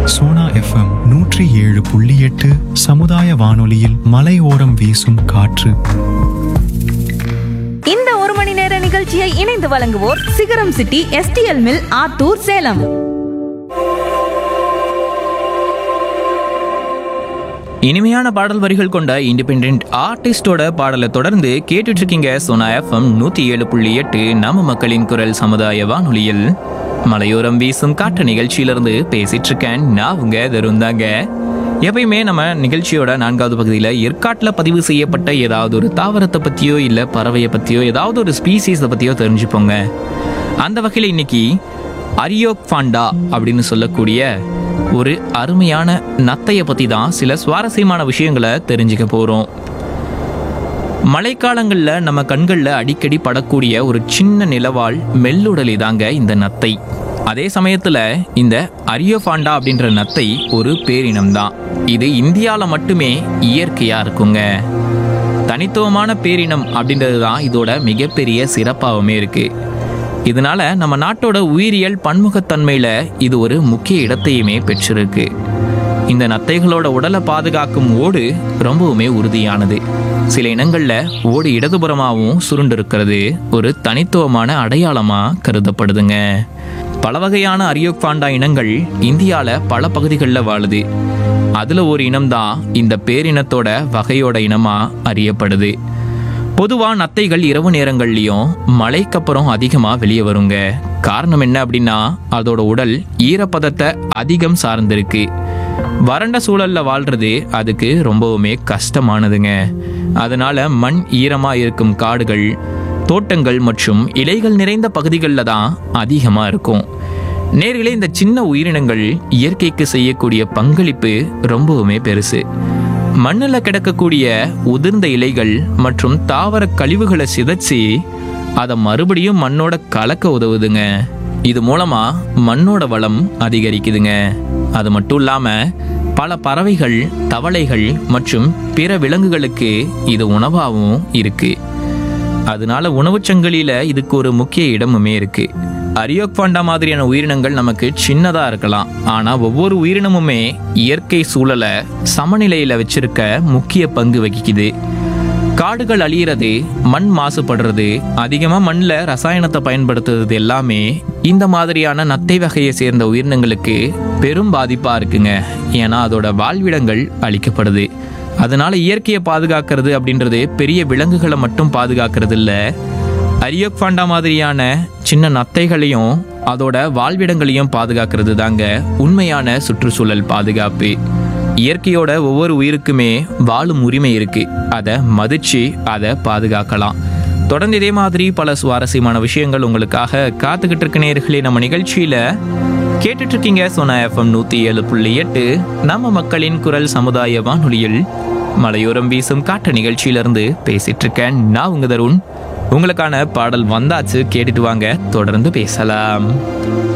Sona FM நூற்றி ஏழு புள்ளி எட்டு சமுதாய வானொலியில் மலையோரம் வீசும் காற்று இந்த ஒரு மணி நேர நிகழ்ச்சியை இணைந்து வழங்குவோர் Sigaram city STL mill Attur Salem இனிமையான பாடல் வரிகள் கொண்ட இண்டிபெண்ட் ஆர்டிஸ்டோட பாடலை தொடர்ந்து கேட்டுட்டு இருக்கீங்க சோனா எஃப்எம் நூத்தி ஏழு புள்ளி எட்டு நம்ம மக்களின் குரல் சமுதாய வானொலியில் மலையோரம் வீசும் காற்று நிகழ்ச்சியிலிருந்து பேசிட்டு இருக்கேன் நான் உங்க தருந்தாங்க எப்பயுமே நம்ம நிகழ்ச்சியோட நான்காவது பகுதியில் ஏற்காட்டில் பதிவு செய்யப்பட்ட ஏதாவது ஒரு தாவரத்தை பற்றியோ இல்லை பறவையை பற்றியோ ஏதாவது ஒரு ஸ்பீசிஸை பற்றியோ தெரிஞ்சுப்போங்க அந்த வகையில் இன்னைக்கு அரியோக் ஃபாண்டா அப்படின்னு சொல்லக்கூடிய ஒரு அருமையான நத்தையை பற்றி தான் சில சுவாரஸ்யமான விஷயங்களை தெரிஞ்சுக்க போகிறோம் மழைக்காலங்களில் நம்ம கண்களில் அடிக்கடி படக்கூடிய ஒரு சின்ன நிலவாள் மெல்லுடலி தாங்க இந்த நத்தை அதே சமயத்தில் இந்த அரியோஃபாண்டா அப்படின்ற நத்தை ஒரு பேரினம் தான் இது இந்தியாவில் மட்டுமே இயற்கையாக இருக்குங்க தனித்துவமான பேரினம் அப்படின்றது தான் இதோட மிகப்பெரிய சிறப்பாகவுமே இருக்கு இதனால நம்ம நாட்டோட உயிரியல் பன்முகத்தன்மையில இது ஒரு முக்கிய இடத்தையுமே பெற்றிருக்கு இந்த நத்தைகளோட உடலை பாதுகாக்கும் ஓடு ரொம்பவுமே உறுதியானது சில இனங்கள்ல ஓடு இடதுபுறமாகவும் சுருண்டிருக்கிறது ஒரு தனித்துவமான அடையாளமா கருதப்படுதுங்க பல வகையான அரியோக்பாண்டா இனங்கள் இந்தியால பல பகுதிகளில் வாழுது அதுல ஒரு இனம்தான் இந்த பேரினத்தோட வகையோட இனமா அறியப்படுது பொதுவா நத்தைகள் இரவு நேரங்கள்லயும் மழைக்கப்புறம் அதிகமா வெளியே வருங்க காரணம் என்ன அப்படின்னா அதோட உடல் ஈரப்பதத்தை அதிகம் சார்ந்திருக்கு வறண்ட சூழல்ல வாழ்றது அதுக்கு ரொம்பவுமே கஷ்டமானதுங்க அதனால மண் ஈரமா இருக்கும் காடுகள் தோட்டங்கள் மற்றும் இலைகள் நிறைந்த பகுதிகளில் தான் அதிகமா இருக்கும் நேர்களே இந்த சின்ன உயிரினங்கள் இயற்கைக்கு செய்யக்கூடிய பங்களிப்பு ரொம்பவுமே பெருசு மண்ணில் கிடக்கக்கூடிய உதிர்ந்த இலைகள் மற்றும் தாவர கழிவுகளை சிதைச்சி அதை மறுபடியும் மண்ணோட கலக்க உதவுதுங்க இது மூலமா மண்ணோட வளம் அதிகரிக்குதுங்க அது மட்டும் இல்லாம பல பறவைகள் தவளைகள் மற்றும் பிற விலங்குகளுக்கு இது உணவாகவும் இருக்கு அதனால உணவுச் சங்கிலியில இதுக்கு ஒரு முக்கிய இடமுமே இருக்கு அரியோக்பாண்டா மாதிரியான உயிரினங்கள் நமக்கு சின்னதா இருக்கலாம் ஆனா ஒவ்வொரு உயிரினமுமே இயற்கை சூழலை சமநிலையில வச்சிருக்க முக்கிய பங்கு வகிக்குது காடுகள் அழியிறது மண் மாசுபடுறது அதிகமா மண்ணில் ரசாயனத்தை பயன்படுத்துறது எல்லாமே இந்த மாதிரியான நத்தை வகையை சேர்ந்த உயிரினங்களுக்கு பெரும் பாதிப்பா இருக்குங்க ஏன்னா அதோட வாழ்விடங்கள் அழிக்கப்படுது அதனால இயற்கையை பாதுகாக்கிறது அப்படின்றது பெரிய விலங்குகளை மட்டும் பாதுகாக்கிறது இல்ல அரியோக்பாண்டா மாதிரியான சின்ன நத்தைகளையும் அதோட வாழ்விடங்களையும் பாதுகாக்கிறது தாங்க உண்மையான சுற்றுச்சூழல் பாதுகாப்பு இயற்கையோட ஒவ்வொரு உயிருக்குமே வாழும் உரிமை இருக்கு அதை மதிச்சு அதை பாதுகாக்கலாம் தொடர்ந்து இதே மாதிரி பல சுவாரஸ்யமான விஷயங்கள் உங்களுக்காக காத்துக்கிட்டு இருக்க நேர்களே நம்ம நிகழ்ச்சியில கேட்டுட்டு இருக்கீங்க சோனா எஃப்எம் நூத்தி ஏழு புள்ளி எட்டு நம்ம மக்களின் குரல் சமுதாய வானொலியில் மலையோரம் வீசும் காற்று நிகழ்ச்சியிலிருந்து பேசிட்டு இருக்கேன் நான் உங்க தருண் உங்களுக்கான பாடல் வந்தாச்சு கேட்டுட்டு வாங்க தொடர்ந்து பேசலாம்